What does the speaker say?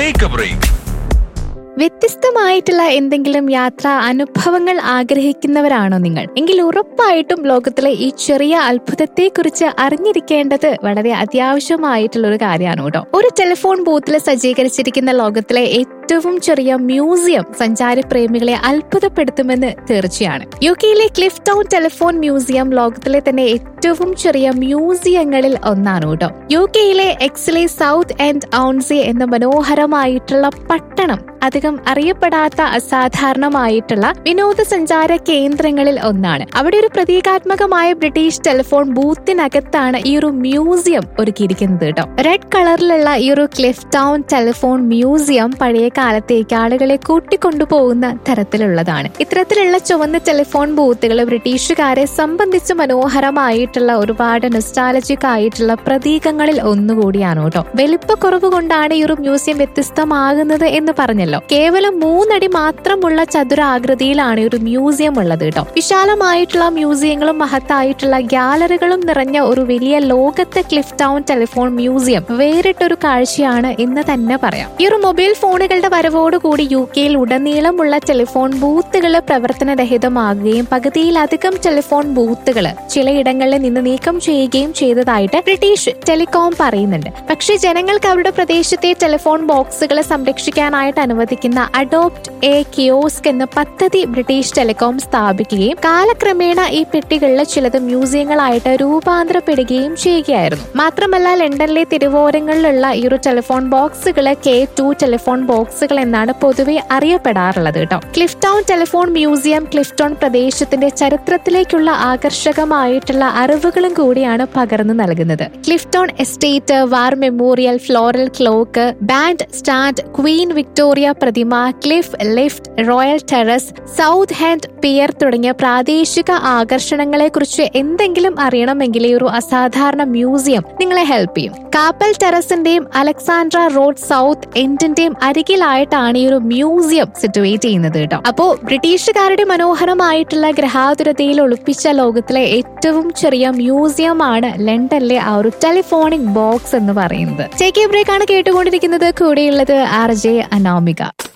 take A break വ്യത്യസ്തമായിട്ടുള്ള എന്തെങ്കിലും യാത്രാ അനുഭവങ്ങൾ ആഗ്രഹിക്കുന്നവരാണോ നിങ്ങൾ എങ്കിൽ ഉറപ്പായിട്ടും ലോകത്തിലെ ഈ ചെറിയ അത്ഭുതത്തെക്കുറിച്ച് അറിഞ്ഞിരിക്കേണ്ടത് വളരെ അത്യാവശ്യമായിട്ടുള്ള ഒരു കാര്യമാണ് കേട്ടോ ഒരു ടെലിഫോൺ ബൂത്തിൽ സജ്ജീകരിച്ചിരിക്കുന്ന ലോകത്തിലെ ഏറ്റവും ചെറിയ മ്യൂസിയം സഞ്ചാര പ്രേമികളെ അത്ഭുതപ്പെടുത്തുമെന്ന് തീർച്ചയാണ് യു കെയിലെ ക്ലിഫ് ടൗൺ ടെലിഫോൺ മ്യൂസിയം ലോകത്തിലെ തന്നെ ഏറ്റവും ചെറിയ മ്യൂസിയങ്ങളിൽ ഒന്നാണ് കേട്ടോ യു കെയിലെ എക്സിലെ സൗത്ത് ആൻഡ് ഔൺസി എന്ന മനോഹരമായിട്ടുള്ള പട്ടണം അധികം അറിയപ്പെടാത്ത അസാധാരണമായിട്ടുള്ള വിനോദസഞ്ചാര കേന്ദ്രങ്ങളിൽ ഒന്നാണ് അവിടെ ഒരു പ്രതീകാത്മകമായ ബ്രിട്ടീഷ് ടെലിഫോൺ ബൂത്തിനകത്താണ് ഈ ഒരു മ്യൂസിയം ഒരുക്കിയിരിക്കുന്നത് കേട്ടോ റെഡ് കളറിലുള്ള ഈ ഒരു ക്ലിഫ് ടൗൺ ടെലിഫോൺ മ്യൂസിയം പഴയ കാലത്തേക്ക് ആളുകളെ കൂട്ടിക്കൊണ്ടുപോകുന്ന തരത്തിലുള്ളതാണ് ഇത്തരത്തിലുള്ള ചുവന്ന ടെലിഫോൺ ബൂത്തുകൾ ബ്രിട്ടീഷുകാരെ സംബന്ധിച്ച് മനോഹരമായിട്ടുള്ള ഒരുപാട് നൊസ്റ്റാലജിക് ആയിട്ടുള്ള പ്രതീകങ്ങളിൽ ഒന്നുകൂടിയാണ് കേട്ടോ വലിപ്പക്കുറവ് കൊണ്ടാണ് ഈ ഒരു മ്യൂസിയം വ്യത്യസ്തമാകുന്നത് എന്ന് പറഞ്ഞല്ലോ കേവലം മൂന്നടി മാത്രമുള്ള ചതുരാകൃതിയിലാണ് ഈ ഒരു മ്യൂസിയം ഉള്ളത് കേട്ടോ വിശാലമായിട്ടുള്ള മ്യൂസിയങ്ങളും മഹത്തായിട്ടുള്ള ഗ്യാലറികളും നിറഞ്ഞ ഒരു വലിയ ലോകത്തെ ക്ലിഫ് ടൗൺ ടെലിഫോൺ മ്യൂസിയം വേറിട്ടൊരു കാഴ്ചയാണ് എന്ന് തന്നെ പറയാം ഈ ഒരു മൊബൈൽ ഫോണുകളുടെ വരവോടുകൂടി യു കെയിൽ ഉടനീളമുള്ള ടെലിഫോൺ ബൂത്തുകൾ പ്രവർത്തനരഹിതമാകുകയും പകുതിയിലധികം ടെലിഫോൺ ബൂത്തുകൾ ചിലയിടങ്ങളിൽ നിന്ന് നീക്കം ചെയ്യുകയും ചെയ്തതായിട്ട് ബ്രിട്ടീഷ് ടെലികോം പറയുന്നുണ്ട് പക്ഷേ ജനങ്ങൾക്ക് അവരുടെ പ്രദേശത്തെ ടെലിഫോൺ ബോക്സുകൾ സംരക്ഷിക്കാനായിട്ട് അനുവദിക്കുന്ന അഡോപ്റ്റ് എ കിയോസ്ക് എന്ന പദ്ധതി ബ്രിട്ടീഷ് ടെലികോം സ്ഥാപിക്കുകയും കാലക്രമേണ ഈ പെട്ടികളിൽ ചിലത് മ്യൂസിയങ്ങളായിട്ട് രൂപാന്തരപ്പെടുകയും ചെയ്യുകയായിരുന്നു മാത്രമല്ല ലണ്ടനിലെ തിരുവോരങ്ങളിലുള്ള ഈ ഒരു ടെലിഫോൺ ബോക്സുകൾ കെ ടു ടെലിഫോൺ ബോക്സുകൾ എന്നാണ് പൊതുവെ അറിയപ്പെടാറുള്ളത് കേട്ടോ ക്ലിഫ്ടൗൺ ടെലിഫോൺ മ്യൂസിയം ക്ലിഫ്ടൗൺ പ്രദേശത്തിന്റെ ചരിത്രത്തിലേക്കുള്ള ആകർഷകമായിട്ടുള്ള അറിവുകളും കൂടിയാണ് പകർന്നു നൽകുന്നത് Clifftown estate war memorial floral clock band stand Queen Victoria പ്രതിമ cliff lift royal terrace Southend pier തുടങ്ങിയ പ്രാദേശിക ആകർഷണങ്ങളെ കുറിച്ച് എന്തെങ്കിലും അറിയണമെങ്കിൽ ഈ ഒരു അസാധാരണ മ്യൂസിയം നിങ്ങളെ ഹെൽപ്പ് ചെയ്യും കാപ്പൽ ടെറസിന്റെയും അലക്സാൻഡ്ര റോഡ് സൗത്ത് എൻഡിന്റെയും അരികിലായിട്ടാണ് ഈ ഒരു മ്യൂസിയം സിറ്റുവേറ്റ് ചെയ്യുന്നത് കേട്ടോ അപ്പോ ബ്രിട്ടീഷുകാരുടെ മനോഹരമായിട്ടുള്ള ഗ്രഹാതുരതയിൽ ഒളിപ്പിച്ച ലോകത്തിലെ ഏറ്റവും ചെറിയ മ്യൂസിയം ആണ് ലണ്ടനിലെ ആ ഒരു ടെലിഫോണിക് ബോക്സ് എന്ന് പറയുന്നത് ടേക്ക് എ ബ്രേക്ക് ആണ് കേട്ടുകൊണ്ടിരിക്കുന്നത് കൂടെയുള്ളത് ആർ ജെ അനാമിക